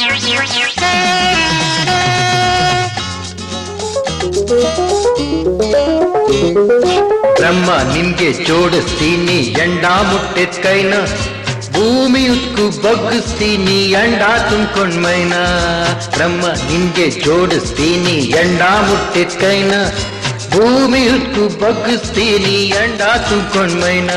ಬ್ರಹ್ಮ ನಿನ್ಗೆ ಜೋಡಿಸ್ತೀನಿ ಎಂಡ ಮುಟ್ಟಿದ ಕೈನ ಭೂಮಿ ಉತ್ಕು ಬಗ್ಗಿಸ್ತೀನಿ ಎಂಡ ತುಂಬ್ಕೊಂಡ್ ಮೈನ ಬ್ರಹ್ಮ ನಿನ್ಗೆ ಜೋಡಿಸ್ತೀನಿ ಎಂಡ ಮುಟ್ಟಿದ ಕೈನ ಭೂಮಿ ಉತ್ಕು ಬಗ್ಗಿಸ್ತೀನಿ ಎಂಡ ತುಂಬ್ಕೊಂಡ್ ಮೈನ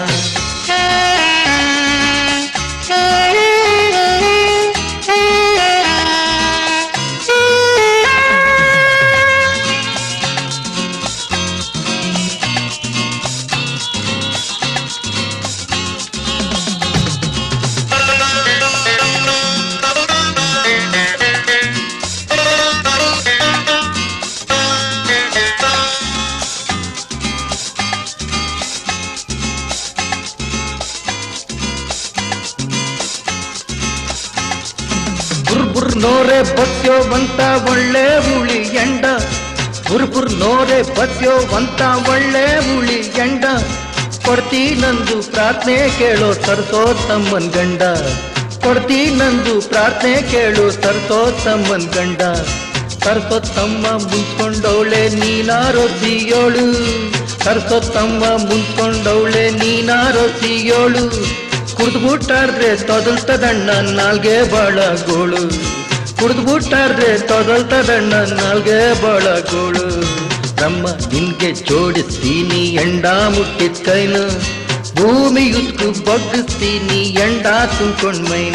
ಬುರ್ಬುರ್ ನೋರೆ ಬತ್ಯೋ ಬಂತ ಒಳ್ಳೆ ಉಳಿ ಎಂಡ ಬುರ್ಬುರ್ ನೋರೆ ಬತ್ಯೋ ಬಂತ ಒಳ್ಳೆ ಉಳಿ ಎಂಡ ಕೊಡ್ತಿ ನಂದು ಪ್ರಾರ್ಥನೆ ಕೇಳೋ ತರ್ಸೋ ತಮ್ಮನ್ ಗಂಡ ಕೊಡ್ತಿ ನಂದು ಪ್ರಾರ್ಥನೆ ಕೇಳು ತರ್ಸೋ ತಮ್ಮನ್ ಗಂಡ ತರ್ಸೋ ತಮ್ಮ ಮುಂಚ್ಕೊಂಡವಳೆ ನೀನಾರೋ ಸಿಯೋಳು ತರ್ಸೋ ತಮ್ಮ ಮುಂಚ್ಕೊಂಡವಳೆ ನೀನಾರೋ ಸಿಯೋಳು ಕುಡ್ದ್ಬಿಟ್ಟಾರ್ರೆ ತೊದಲ್ತದಣ್ಣ ನಾಲ್ಗೆ ಬಾಳ ಗೋಳು ಕುಡ್ದ್ಬಿಟ್ಟಾರ್ರೆ ತೊದಲ್ತದಣ್ಣ ನಾಲ್ಗೆ ಬಾಳ ಗೋಳು ಬ್ರಹ್ಮ ನಿನ್ಗೆ ಜೋಡಿಸ್ತೀನಿ ಎಂಡ ಮುಟ್ಟಿದ ಕೈನ ಭೂಮಿ ಉತ್ಕು ಬಗ್ಗಿಸ್ತೀನಿ ಎಂಡ ತುಂಬ್ಕೊಂಡ್ ಮೈನ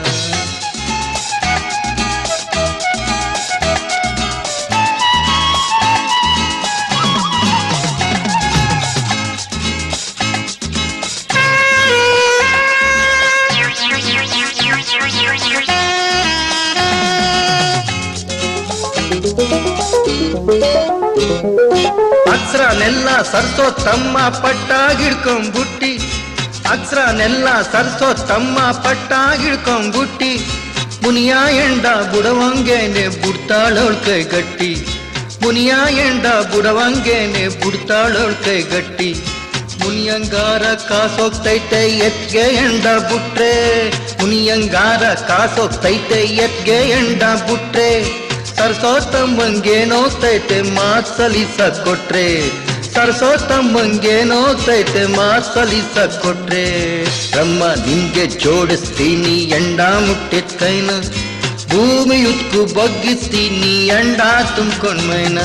ಅಕ್ಸ್ರನೆಲ್ಲ ಸರ್ಸೋ ತಮ್ಮ ಪಟ್ಟಾಗಿಡ್ಕೊಂಬುಟ್ಟಿ ಅಕ್ಸ್ರನೆಲ್ಲ ಸರ್ಸೋ ತಮ್ಮ ಪಟ್ಟಾಗಿಡ್ಕೊಂಬುಟ್ಟಿ ಮುನಿಯ ಎಂಡ ಬುಡವಂಗೇನೆ ಬುಡ್ತಾಳೋಳ್ ಕೈ ಗಟ್ಟಿ ಮುನಿಯ ಎಂಡ ಬುಡವಂಗೇನೆ ಬುಡ್ತಾಳೋಳ್ ಕೈ ಗಟ್ಟಿ ಮುನಿಯಂಗಾರ ಕಾಸೋಗ್ತೈತೆ ಎತ್ಗೆ ಎಂಡ ಬುಟ್ರೆ ಮುನಿಯಂಗಾರ ಕಾಸೋಗ್ತೈತೆ ಎತ್ಗೆ ಎಂಡ ಬುಟ್ರೆ ಸರ್ಸೋ ತಮ್ಮಂಗೇನೋಗ್ತೈತೆ ಮಾತ್ ಸಲಿಸ ಕೊಟ್ರೆ ಸರ್ಸೋ ತಮ್ಮಂಗೇನೋಗ್ತೈತೆ ಮಾತ್ ಸಲಿಸ ಕೊಟ್ರೆ ಬ್ರಹ್ಮ ನಿನ್ಗೆ ಜೋಡಿಸ್ತೀನಿ ಎಂಡ ಮುಟ್ಟಿದ ಕೈನ ಭೂಮಿ ಉತ್ಕು ಬಗ್ಗಿಸ್ತೀನಿ ಎಂಡ ತುಂಬ್ಕೊಂಡ್ ಮೈನ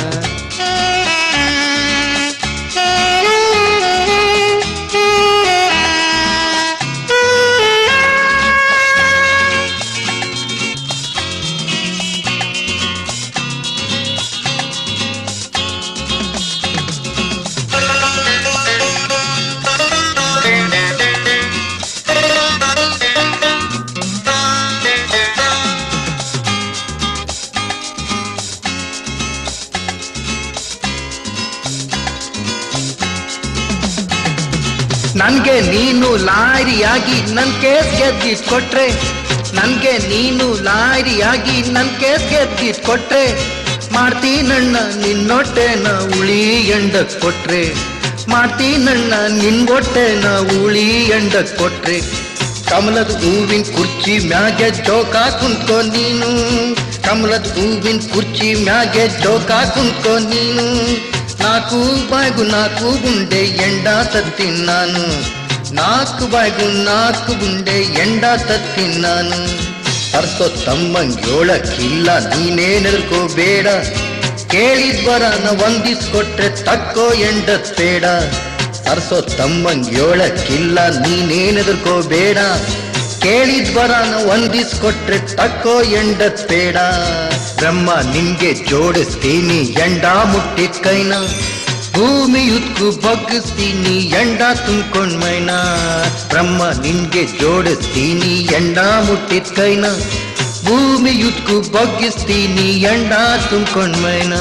ನನ್ಗೆ ನೀನು ಲಾರಿಯಾಗಿ ನನ್ ಕೇಸ್ ಗೆದ್ದಿದ್ ಕೊಟ್ರೆ ನನ್ಗೆ ನೀನು ಲಾರಿಯಾಗಿ ನನ್ ಕೇಸ್ ಗೆದ್ದಿದ್ ಕೊಟ್ರೆ ಮಾಡ್ತೀನಣ್ಣ ನಿನ್ನೊಟ್ಟೆನ ಉಳಿ ಎಂಡಕ್ ಕೊಟ್ರೆ ಮಾಡ್ತೀನಣ್ಣ ನಿನ್ಗೊಟ್ಟೆನ ಉಳಿ ಎಂಡಕ್ ಕೊಟ್ರೆ ಕಮಲದ ಹೂವಿನ ಕುರ್ಚಿ ಮ್ಯಾಗೆ ಜೋಕ ಕುಂತ್ಕೊ ನೀನು ಕಮಲದ ಹೂವಿನ ಕುರ್ಚಿ ಮ್ಯಾಗೆ ಜೋಕ ಕುಂತ್ಕೊ ನೀನು ನಾಲ್ಕು ಬಾಯ್ಗು ನಾಲ್ಕು ಗುಂಡೆ ಎಂಡ ತತ್ತೀನಿ ನಾನು ನಾಲ್ಕು ಬಾಯ್ಗು ನಾಲ್ಕು ಗುಂಡೆ ಎಂಡ ತತ್ತೀನಿ ನಾನು ಅರ್ಸೋ ತಮ್ಮಂಗೇಳಕ್ಕಿಲ್ಲ ನೀನೇನೆಲ್ಕೋಬೇಡ ಕೇಳಿದ್ ಬರನ ಒಂದಿಸ್ಕೊಟ್ರೆ ತಕ್ಕೋ ಎಂಡತ್ ಬೇಡ ಅರ್ಸೋ ತಮ್ಮಂಗೇಳಕ್ಕಿಲ್ಲ ನೀನೇನೆದುರ್ಕೋಬೇಡ ಕೇಳಿದ್ ಬರನ ಒಂದಿಸ್ಕೊಟ್ರೆ ತಕ್ಕೋ ಎಂಡತ್ ಬೇಡ ಬ್ರಹ್ಮ ನಿನ್ಗೆ ಜೋಡಿಸ್ತೀನಿ ಎಂಡ ಮುಟ್ಟಿದ ಕೈನ ಭೂಮಿ ಉತ್ಕು ಬಗ್ಗಿಸ್ತೀನಿ ಎಂಡ ತುಂಬ್ಕೊಂಡ್ ಮೈನ ಬ್ರಹ್ಮ ನಿನ್ಗೆ ಜೋಡಿಸ್ತೀನಿ ಎಂಡ ಮುಟ್ಟಿದ ಕೈನ ಭೂಮಿ ಉತ್ಕು ಬಗ್ಗಿಸ್ತೀನಿ ಎಂಡ ತುಂಬ್ಕೊಂಡ್ ಮೈನ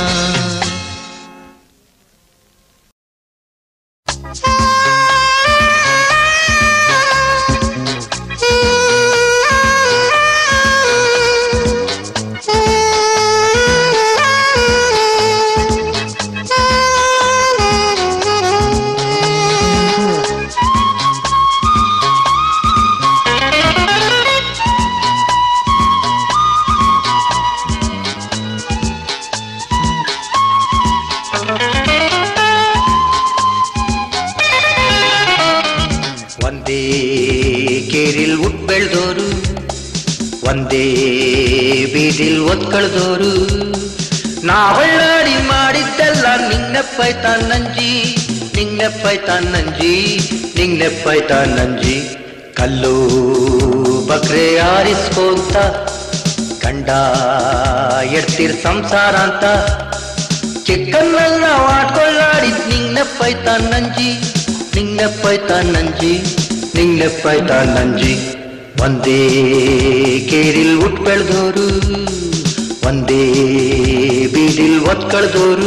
ಒಂದೇ ಬೀದಿಲ್ ಒತ್ಕಳ್ದೋರು ನಾವಳ್ಳಾಡಿ ಮಾಡಿದ್ದೆಲ್ಲ ನಿಂಗ್ನೆಪ್ಪೈತ ನಂಜಿ ನಿಂಗ್ನೆಪ್ಪೈತ ನಂಜಿ ನಿಂಗ್ನೆಪ್ಪೈತ ನಂಜಿ ಕಲ್ಲು ಬಕ್ರೆ ಆರಿಸ್ಕೋಂತ ಗಂಡ ಎಡ್ತಿರ್ ಸಂಸಾರ ಅಂತ ಚಿಕ್ಕನ್ನಲ್ಲಿ ನಾವು ಆಡ್ಕೊಳ್ಳಾಡಿದ್ ನಿಂಗ್ನೆಪ್ಪೈತ ನಂಜಿ ನಿಂಗ್ನೆಪ್ಪೈತ ನಂಜಿ ನಿಂಗ್ನೆಪ್ಪೈತ ನಂಜಿ ಒಂದೇ ಕೇರಿಲ್ ಉಟ್ ಬೆಳ್ದೋರು ಒಂದೇ ಬೀದಿಲ್ ಒತ್ಕಳ್ದೋರು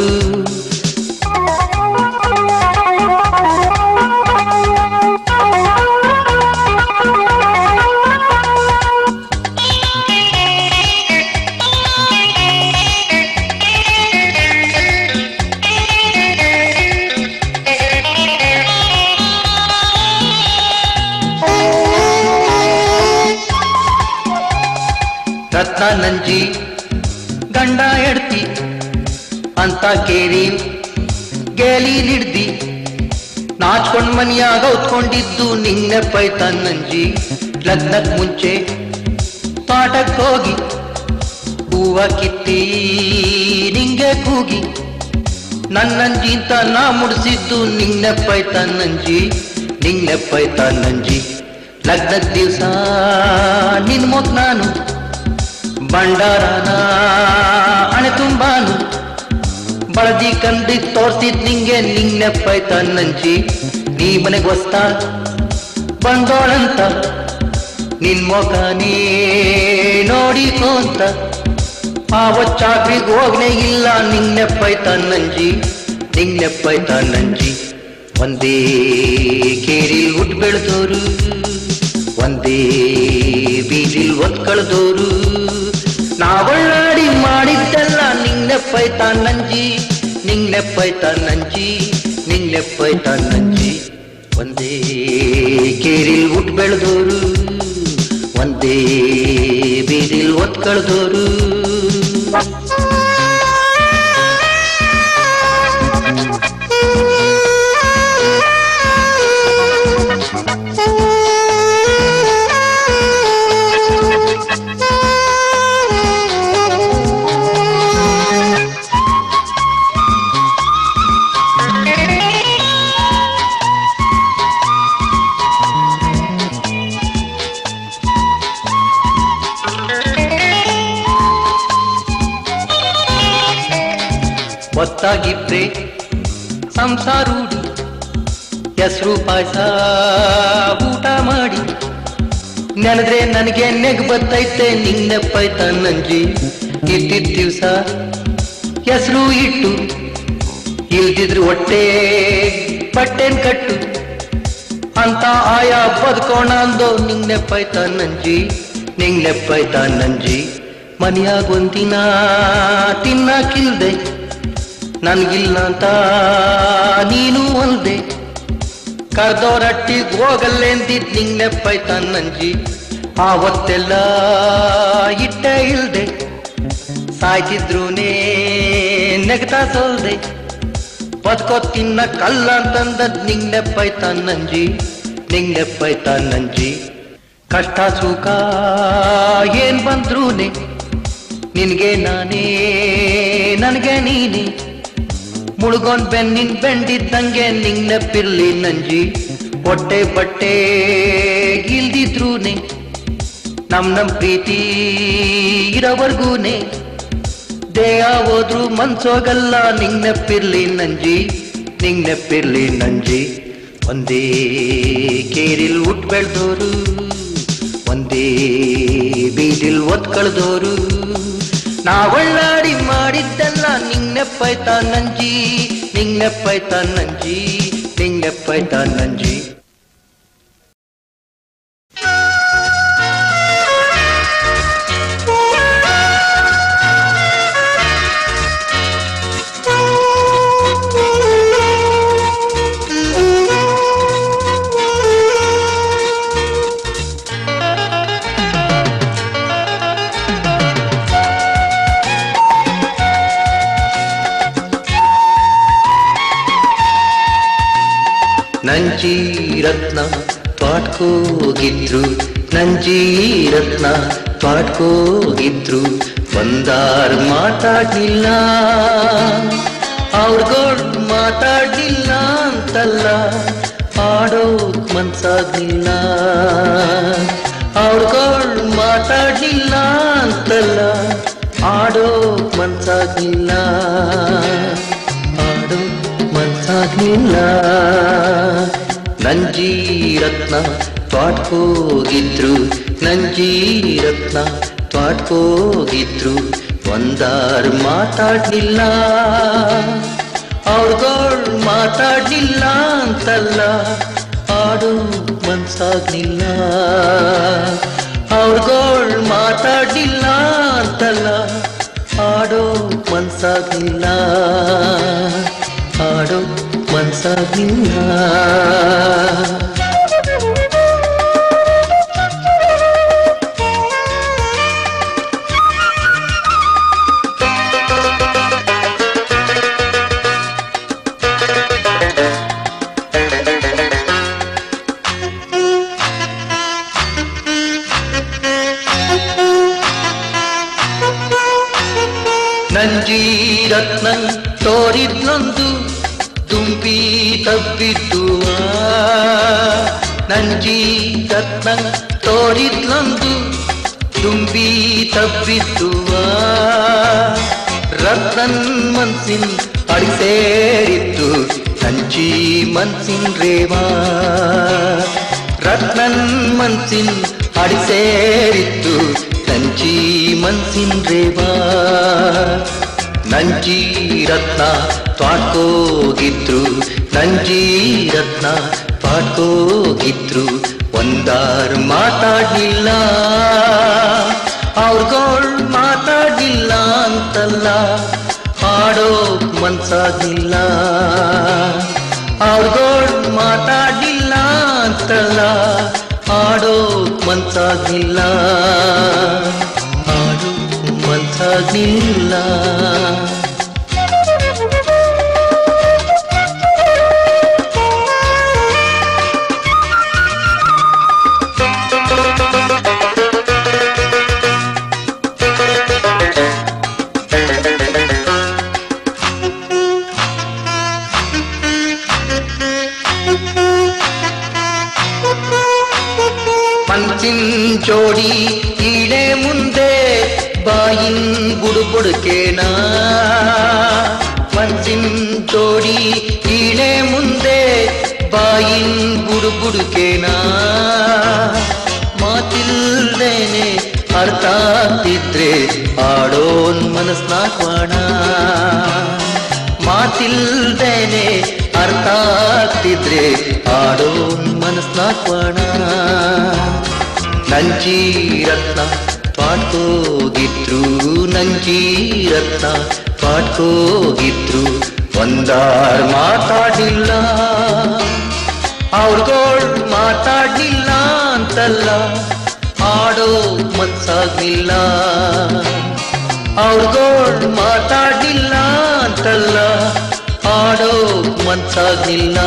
ರತ್ನ ನಂಜಿ ಗಂಡ ಎಡ್ತಿ ಅಂತ ಕೇರಿ ಗೇಲಿ ನಿಡ್ದಿ ನಾಚ್ಕೊಂಡ್ ಮನಿಯಾಗ ಹೊತ್ಕೊಂಡಿದ್ದು ನಿನ್ನೆ ಪೈತ ನಂಜಿ ಲಗ್ನಕ್ ಮುಂಚೆ ತೋಟಕ್ ಹೋಗಿ ಹೂವ ಕಿತ್ತಿ ನಿಂಗೆ ಕೂಗಿ ನನ್ನಂಜಿಂತ ನಾ ಮುಡ್ಸಿದ್ದು ನಿಂಗೆ ಪೈತ ನಂಜಿ ನಿಂಗೆ ಪೈತ ನಂಜಿ ಲಗ್ನದ ದಿವಸ ನಿನ್ ಮೊಗ್ ನಾನು ಬಂಡಾರನ ಅಣೆ ತುಂಬಾನು ಬಳದಿ ಕಂಡಿ ತೋರ್ಸಿದ್ ನಿಂಗೆ ನಿಂಗ್ನೆಪ್ಪೈತ ನಂಜಿ ನೀ ಮನೆಗೆ ಹೊಸ್ತಾ ಬಂದೋಳಂತ ನಿನ್ ಮೊಗನೇ ನೋಡಿಕೋಂತ ಆವ ಚಾಕ್ರಿಗ್ ಹೋಗ್ನೇ ಇಲ್ಲ ನಿಂಗ್ನೆಪ್ಪೈತ ನಂಜಿ ನಿಂಗ್ನೆಪ್ಪೈತ ನಂಜಿ ಒಂದೇ ಕೇರಿಲ್ ಹುಟ್ ಬೆಳೆದೋರು ಒಂದೇ ಬೀದಿಲ್ ಒತ್ಕಳ್ದೋರು ನಾವಳ್ಳಾಡಿ ಮಾಡಿದ್ದೆಲ್ಲ ನಿಂಗ್ನೆಪ್ಪೈತ ನಂಜಿ ನಿಂಗ್ನೆಪ್ಪೈತ ನಂಜಿ ನಿಂಗ್ನೆಪ್ಪೈತ ನಂಜಿ ಒಂದೇ ಕೇರಿಲ್ ಹುಟ್ ಬೆಳೆದೋರು ಒಂದೇ ಬೀದಿಲ್ ಒತ್ಕಳ್ದೋರು ಒತ್ತಾಗಿಬ್ರೆ ಸಂಸಾರೂಡಿ ಹೆಸರು ಪಾಯಸ ಊಟ ಮಾಡಿ ನೆನೆದ್ರೆ ನನಗೆ ನೆಗ್ ಬತ್ತೈತೆ ನಿಂಗ್ನೆಪ್ಪೈತ ನಂಜಿ ಇದ್ದಿದ್ ದಿವ್ಸ ಹೆಸರು ಇಟ್ಟು ಇಲ್ದಿದ್ರು ಹೊಟ್ಟೆ ಬಟ್ಟೆನ್ ಕಟ್ಟು ಅಂತ ಆಯಾ ಬದುಕೋಣ ಅಂದೋ ನಿಂಗ್ನೆಪ್ಪೈತ ನಂಜಿ ನಿಂಗ್ನೆಪ್ಪೈತ ನಂಜಿ ಮನೆಯಾಗ ಒಂದಿನ ತಿನ್ನಕ್ಕಿಲ್ದೆ ನನ್ಗಿಲ್ಲ ಅಂತ ನೀನು ಅಲ್ದೆ ಕರ್ದೋರಟ್ಟಿಗ್ ಹೋಗಲ್ಲೆಂದಿದ್ ನಿಂಗ್ನೆಪ್ಪೈತ ನಂಜಿ ಆವತ್ತೆಲ್ಲ ಇಟ್ಟೆ ಇಲ್ದೆ ಸಾಯ್ತಿದ್ರೂನೇ ನೆಗ್ತಾ ಸೋಲ್ದೆ ಬದುಕೋ ತಿನ್ನ ಕಲ್ಲ ಅಂತಂದದ್ ನಿಂಗ್ನೆಪ್ಪೈತ ನಂಜಿ ನಿಂಗ್ನೆಪ್ಪೈತ ನಂಜಿ ಕಷ್ಟ ಸುಖ ಏನ್ ಬಂದ್ರೂನೆ ನಿನ್ಗೆ ನಾನೇ ನನಗೆ ನೀನೆ ಮುಳುಗೊಂಡ್ ಬೆನ್ನಿನ್ ಬೆಂಡಿದ್ದಂಗೆ ನಿಂಗ್ನೆಪ್ಪಿರ್ಲಿ ನಂಜಿ ಹೊಟ್ಟೆ ಬಟ್ಟೆ ಇಲ್ದಿದ್ರೂನೆ ನಮ್ ನಮ್ ಪ್ರೀತಿ ಇರೋವರ್ಗೂನೆ ದೇಹ ಹೋದ್ರು ಮನ್ಸೋಗಲ್ಲ ನಿಂಗ್ನೆಪ್ಪಿರ್ಲಿ ನಂಜಿ ನಿಂಗ್ನೆಪ್ಪಿರ್ಲಿ ನಂಜಿ ಒಂದೇ ಕೇರಿಲ್ ಉಟ್ ಬೆಳ್ದೋರು ಒಂದೇ ಬೀದಿಲ್ ಒತ್ಕಳ್ದೋರು ನಾವಳ್ಳಾಡಿ ಮಾಡಿದ್ದೆಲ್ಲ ನಿಂಗ್ನೆಪ್ಪೈತ ನಂಜಿ ನಿಂಗ್ನೆಪ್ಪೈತ ನಂಜಿ ನಿಂಗ್ನೆಪ್ಪೈತ ನಂಜಿ ನಂಜಿ ರತ್ನ ಪಾಟ್ಕೋಗಿದ್ರು ನಂಜೀರತ್ನ ತ್ವಾಟ್ಕೋಗಿದ್ರು ಬಂದಾರ್ ಮಾತಾಡ್ಲಿಲ್ಲ ಅವ್ರಗೋಳ್ ಮಾತಾಡ್ಲಿಲ್ಲ ಅಂತಲ್ಲ ಆಡೋಕ್ ಮನ್ಸಾಗ್ಲಿಲ್ಲ ಅವ್ರಗೋಳ್ ಮಾತಾಡ್ಲಿಲ್ಲ ಅಂತಲ್ಲ ಆಡೋಕ್ ಮನ್ಸಾಗ್ಲಿಲ್ಲ ಆಡೋ ಮನ್ಸಾಗ್ಲಿಲ್ಲ ನಂಜೀರತ್ನ ತ್ವಾಟ್ಕೋಗಿದ್ರು ನಂಜೀರತ್ನ ತ್ವಾಟ್ಕೋಗಿದ್ರು ಒಂದಾರು ಮಾತಾಡ್ಲಿಲ್ಲ ಅವ್ರಗೋಳ್ ಮಾತಾಡ್ಲಿಲ್ಲ ಅಂತಲ್ಲ ಆಡು ಮನ್ಸಾಗ್ಲಿಲ್ಲ ಅವ್ರಗೋಳ್ ಮಾತಾಡ್ಲಿಲ್ಲ ಅಂತಲ್ಲ ಆಡೋ ಮನ್ಸಾಗ್ಲಿಲ್ಲ ಆಡೋ ಮನ್ಸಾಗ್ಲಿಲ್ಲ ನಂಜೀರತ್ನ ತೋರಿದ್ನೊಂದು ತುಂಬಿ ತಬ್ಬಿದ್ದು ನಂಜೀರತ್ನ ತೋರಿದ್ನೊಂದು ತುಂಬಿ ತಬ್ಬಿದ್ದು ರತ್ನನ್ ಮನ್ಸಿನ್ ಅಡಿಸೇರಿತ್ತು ನಂಜಿ ಮನ್ಸಿನ್ ರೇವಾ ರತ್ನನ್ ಮನ್ಸಿನ್ ಅಡಿಸೇರಿತ್ತು ನಂಜಿ ಮನ್ಸಿನ್ ರೇವಾ ನಂಜಿ ರತ್ನ ತ್ವಾಟ್ಕೋಗಿದ್ರು ನಂಜಿ ರತ್ನ ತ್ವಾಟ್ಕೋಗಿದ್ರು ಒಂದಾರು ಮಾತಾಡ್ಲಿಲ್ಲ ಅವ್ರಗೋಳ್ ಮಾತಾಡ್ಲಿಲ್ಲ ಅಂತಲ್ಲ ಆಡೋ ಮನ್ಸಾಗಿಲ್ಲ ಅವ್ರಗೋಳ್ ಮಾತಾಡ್ಲಿಲ್ಲ ಅಂತಲ್ಲ ಆಡೋ ಮನ್ಸಾಗಿಲ್ಲ ಆಡೋ ಮನ್ಸಾಗಿಲ್ಲ ಮನ್ಸಿನ್ ಜೋಡಿ ಈಡೆ ಮುಂದೆ ಬಾಯಿನ್ ಬುಡುಬುಡುಕೇನಾ ಮನ್ಸಿನ್ ಜೋಡಿ ಈಳೆ ಮುಂದೆ ಬಾಯಿನ್ ಬುಡುಬುಡುಕೇನಾ ಮಾತಿಲ್ದೇನೆ ಅರ್ಥ ಆಗ್ತಿದ್ರೆ ಆಡೋನ್ ಮನಸ್ನಾಕ್ವಾಣ ಮಾತಿಲ್ದೇನೆ ಅರ್ಥ ಆಗ್ತಿದ್ರೆ ಆಡೋನ್ ಮನಸ್ನಾಕ್ವಾಣ ನಂಜೀರತ್ನ ಪಾಟ್ಕೋಗಿದ್ರು ನಂಜೀರತ್ನ ಪಾಟ್ಕೋಗಿದ್ರು ಒಂದಾರ್ ಮಾತಾಡಿಲ್ಲ ಅವ್ರಗೋಳ್ ಮಾತಾಡ್ಲಿಲ್ಲ ಅಂತಲ್ಲ ಆಡೋ ಮನ್ಸಾಗ್ಲಿಲ್ಲ ಅವ್ರಗೋಳ್ ಮಾತಾಡ್ಲಿಲ್ಲ ಅಂತಲ್ಲ ಆಡೋ ಮನ್ಸಾಗ್ಲಿಲ್ಲ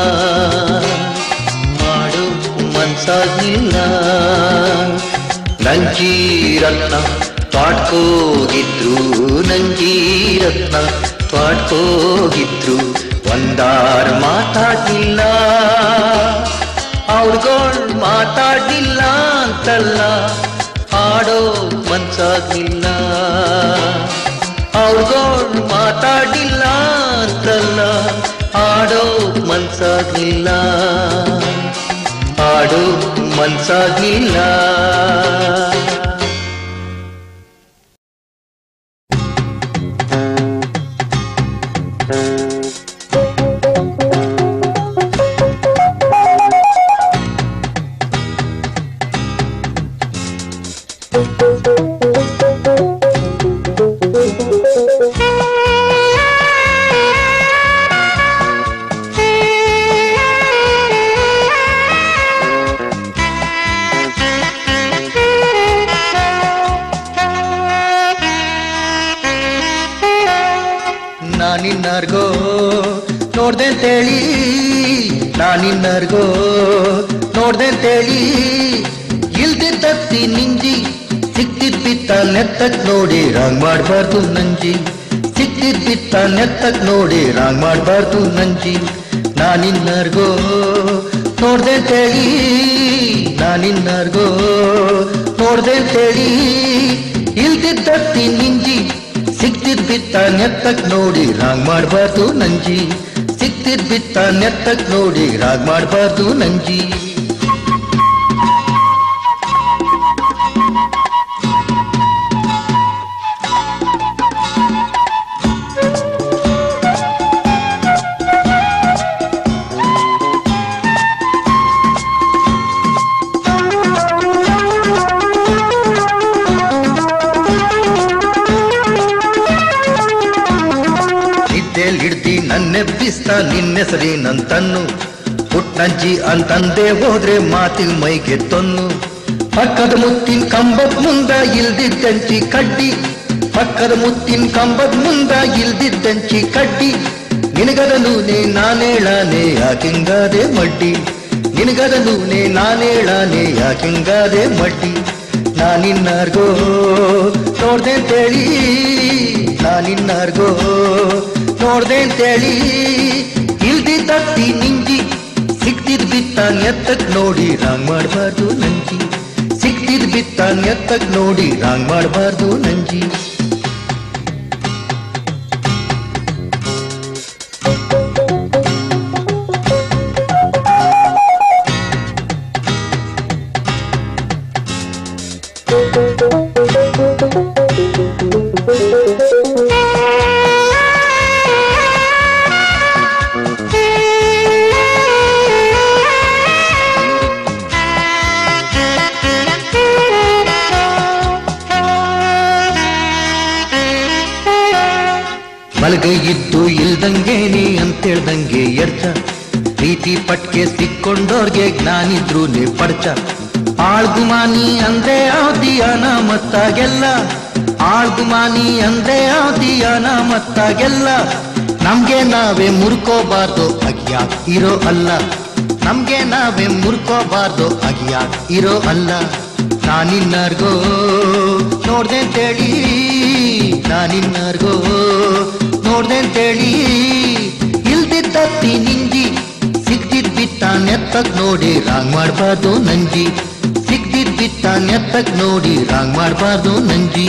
ಆಡೋ ಮನ್ಸಾಗ್ಲಿಲ್ಲ ನಂಜೀರತ್ನ ತ್ವಾಟ್ಕೋಗಿದ್ರು ನಂಜೀರತ್ನ ತ್ವಾಟ್ಕೋಗಿದ್ರು ಒಂದಾರ್ ಮಾತಾಡ್ಲಿಲ್ಲ ಅವ್ರಗೋಳ್ ಮಾತಾಡ್ಲಿಲ್ಲ ಅಂತಲ್ಲ ಆಡೋ ಮನ್ಸಾಗ್ಲಿಲ್ಲ ಅವ್ರಗೋಳ್ ಮಾತಾಡಿಲ್ಲ ಅಂತಲ್ಲ ಆಡೋ ಮನ್ಸಾಗ್ಲಿಲ್ಲ ಆಡೋ ಮನ್ಸಾಗ್ಲಿಲ್ಲ ನಾನಿನ್ನರ್ಗೋ ನೋಡ್ದೆ ಅಂತೇಳಿ ನಾನಿನ್ನರ್ಗೋ ನೋಡ್ದೆ ಅಂತೇಳಿ ಇಲ್ದಿದ್ದ ತತ್ತಿ ನಿಂಜಿ ಸಿಕ್ತಿದ್ ಬಿತ್ತ ನೆತ್ತಕ್ ನೋಡಿ ರಾಂಗ್ ಮಾಡ್ಬಾರ್ದು ನಂಜಿ ಸಿಕ್ತಿದ್ ಬಿತ್ತ ನೆತ್ತಕ್ ನೋಡಿ ರಾಂಗ್ ಮಾಡ್ಬಾರ್ದು ನಂಜಿ ನಾನಿನ್ನರ್ಗೋ ನೋಡ್ದೆ ತೇಳಿ ನಾನಿನ್ನರ್ಗೋ ನೋಡ್ದೆ ತೇಳಿ ಇಲ್ದಿದ್ದ ತತ್ತಿ ನಿಂಜಿ ಸಿಕ್ತಿದ್ ಬಿತ್ತ ನೆತ್ತಕ್ ನೋಡಿ ರಾಂಗ್ ಮಾಡ್ಬಾರ್ದು ನಂಜಿ ಸಿಕ್ತಿದ್ ಬಿತ್ತ ನೆತ್ತಕ್ ನೋಡಿ ರಾಗ್ ಮಾಡ್ಬಾರ್ದು ನಂಜಿ ನಿದ್ದೆಲ್ ಹಿಡ್ದಿ ನನ್ನೆಬ್ಬಿಸ್ತ ನಿನ್ನೆಸರಿ ನಂತನ್ನು ಪುಟ್ನಜ್ಜಿ ಅಂತಂದೆ ಹೋದ್ರೆ ಮಾತಿಗೆ ಮೈಗೆ ತೊನ್ನು ಪಕ್ಕದ ಮುತ್ತಿನ ಕಂಬದ ಮುಂದ ಇಲ್ದಿದ್ದಂಚಿ ಕಡ್ಡಿ ಪಕ್ಕದ ಮುತ್ತಿನ ಕಂಬದ ಮುಂದ ಇಲ್ದಿದ್ದಂಚಿ ಕಡ್ಡಿ ನಿನಗದ ನೂನೆ ನಾನೇಳಾನೆ ಯಾಕಿಂಗಾದೆ ಮಡ್ಡಿ ನಿನಗದ ನೂನೆ ನಾನೇಳಾನೆ ಯಾಕಿಂಗಾದೆ ಮಡ್ಡಿ ನಾನಿನ್ನಾರ್ಗೋ ನೋಡ್ದೆ ಅಂತೇಳಿ ನಾನಿನ್ನಾರ್ಗೋ ನೋಡ್ದೆ ಅಂತೇಳಿ ಇಲ್ದಿದ್ದತ್ತಿ ನಿಂಜಿ ಸಿಕ್ತಿದ್ ಬಿತ್ತಾನ್ ಎತ್ತಕ್ ನೋಡಿ ರಾಂಗ್ ಮಾಡಬಾರ್ದು ನಂಜಿ ಸಿಕ್ತಿದ್ ಬಿತ್ತಾನ್ ಎತ್ತಕ್ ನೋಡಿ ರಾಂಗ್ ಮಾಡಬಾರ್ದು ನಂಜಿ ಮಲಗೈ ಇದ್ದು ಇಲ್ದಂಗೆ ನೀ ಅಂತೇಳ್ದಂಗೆ ಎಡ್ಚ ಪ್ರೀತಿ ಪಟ್ಕೆ ಸಿಕ್ಕೊಂಡೋರ್ಗೆ ಜ್ಞಾನಿದ್ರು ನೀ ಪಡ್ಚ ಆಳ್ಗುಮಾನಿ ಅಂದೆ ಆದಿಯಾನ ಮತ್ತಾಗೆಲ್ಲ ಆಳ್ಗುಮಾನಿ ಅಂದೆ ಆದಿಯಾನ ಮತ್ತಾಗೆಲ್ಲ ನಮ್ಗೆ ನಾವೇ ಮುರ್ಕೋಬಾರ್ದು ಅಗ್ಯಾಕ್ ಇರೋ ಅಲ್ಲ ನಮ್ಗೆ ನಾವೇ ಮುರ್ಕೋಬಾರ್ದು ಅಗ್ಯಾಕ್ ಇರೋ ಅಲ್ಲ ನಾನಿನ್ನಾರ್ಗೋ ನೋಡ್ದೆ ಅಂತೇಳಿ ನಾನಿನ್ನಾರ್ಗೋ ನೋಡ್ದೆ ಅಂತೇಳಿ ಇಲ್ದಿದ್ದತ್ತಿ ನಿಂಜಿ ಸಿಕ್ತಿದ್ ಬಿತ್ತ ನೆತ್ತಕ್ ನೋಡಿ ರಾಂಗ್ ಮಾಡ್ಬಾರ್ದು ನಂಜಿ ಸಿಕ್ತಿದ್ ಬಿತ್ತ ನೆತ್ತಕ್ ನೋಡಿ ರಾಂಗ್ ಮಾಡ್ಬಾರ್ದು ನಂಜಿ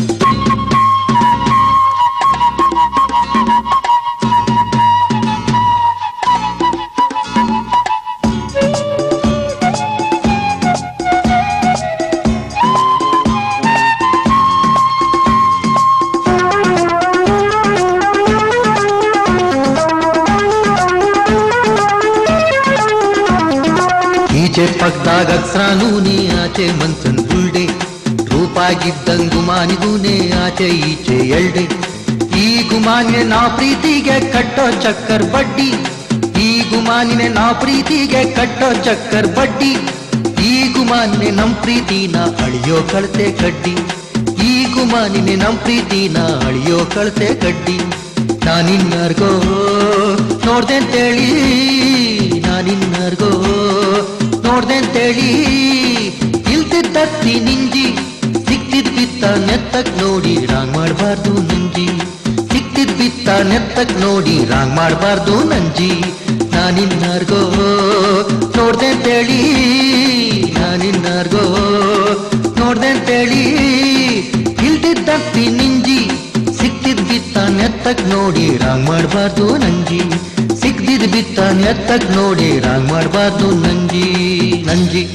ಈಚೆ ಪಕ್ದಾಗ ಅಕ್ಸ್ರಾನು ನೀ ಆಚೆ ಮನ್ಸನ್ ಬುಲ್ಡೆ ರೂಪಾಗಿದ್ದಂಗ್ ಗುಮಾನಿಗೂನೆ ಆಚೆ ಈಚೆ ಎಲ್ಡೆ ಈ ಗುಮಾನಿನ ನಾ ಪ್ರೀತಿಗೆ ಕಟ್ಟೋ ಚಕ್ಕರ್ ಬಡ್ಡಿ ಈ ಗುಮಾನಿನ ನಾ ಪ್ರೀತಿಗೆ ಕಟ್ಟೋ ಚಕ್ಕರ್ ಬಡ್ಡಿ ಈ ಗುಮಾನಿನ ನಮ್ ಪ್ರೀತಿನ ಅಳಿಯೋ ಕಳತೆ ಕಡ್ಡಿ ಈ ಗುಮಾನಿನ ನಮ್ ಪ್ರೀತಿನ ಅಳಿಯೋ ಕಳತೆ ಕಡ್ಡಿ ನಾನಿನ್ನಾರ್ಗೋ ನೋಡ್ದೆ ಅಂತೇಳಿ ನಾನಿನ್ನಾರ್ಗೋ ನೋಡ್ದೆ ಅಂತೇಳಿ ಇಲ್ದಿದ್ದತ್ತಿ ನಿಂಜಿ ಸಿಕ್ತಿದ್ ಬಿತ್ತ ನೆತ್ತಕ್ ನೋಡಿ ರಾಂಗ್ ಮಾಡಬಾರ್ದು ನಂಜಿ ಸಿಕ್ತಿದ್ ಬಿತ್ತ ನೆತ್ತಕ್ ನೋಡಿ ರಾಂಗ್ ಮಾಡಬಾರ್ದು ನಂಜಿ ನಾನಿನ್ನಾರ್ಗೋ ನೋಡ್ದೆ ಅಂತೇಳಿ ನಾನಿನ್ನಾರ್ಗೋ ನೋಡ್ದೆ ಅಂತೇಳಿ ಇಲ್ದಿದ್ದತ್ತಿ ನಿಂಜಿ ಸಿಕ್ತಿದ್ ಬಿತ್ತ ನೆತ್ತಕ್ ನೋಡಿ ರಾಂಗ್ ಮಾಡಬಾರ್ದು ನಂಜಿ ಸಿಕ್ತಿದ್ ಬಿತ್ತ ನೆತ್ತಕ್ ನೋಡಿ ರಾಂಗ್ ಮಾಡಬಾರ್ದು ನಂಜಿ ನಂಜಿ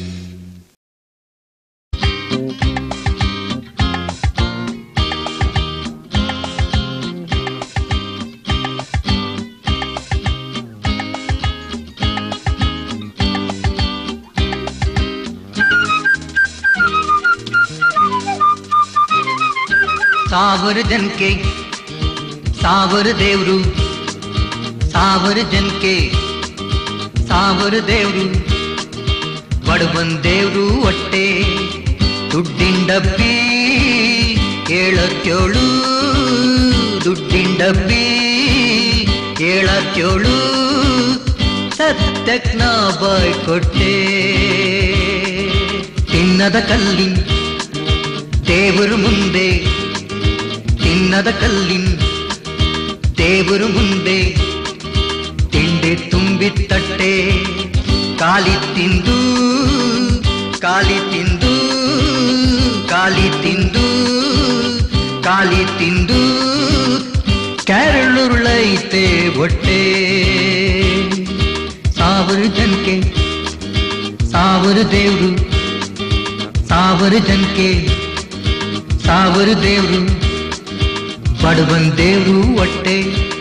ಸಾವಿರ ಜನಕ್ಕೆ ಸಾವಿರ ದೇವ್ರು ಸಾವಿರ ಜನಕ್ಕೆ ಸಾವಿರ ದೇವ್ರು ಬಡವನ್ ದೇವ್ರು ಹೊಟ್ಟೆ ದುಡ್ಡಿನ ಡಬ್ಬಿ ಏಳತ್ತೇಳು ದುಡ್ಡಿನ ಡಬ್ಬಿ ಏಳತ್ತೇಳು ಸತ್ಯಕ್ ನಾ ಬಾಯ್ ಕೊಟ್ಟೆ ತಿನ್ನ ತಿನ್ನದ ಕಲ್ಲಿನ್ ದೇವರು ಮುಂದೆ ತಿನ್ನದ ಕಲ್ಲಿನ್ ದೇವರು ಮುಂದೆ ತಿಂಡಿ ತುಂಬಿತ್ತಟ್ಟೆ ಕಾಲಿ ತಿಂದು ಕಾಲಿ ತಿಂದು ಕಾಲಿ ತಿಂದು ಕಾಲಿ ತಿಂದು ಕ್ಯಾರಳುರುಳೈತೆ ಹೊಟ್ಟೆ ಸಾವಿರ ಜನಕ್ಕೆ ಸಾವಿರ ದೇವ್ರು ಸಾವಿರ ಜನಕ್ಕೆ ಸಾವಿರ ದೇವ್ರು ಬಡವನ್ ದೇವ್ರು ಹೊಟ್ಟೆ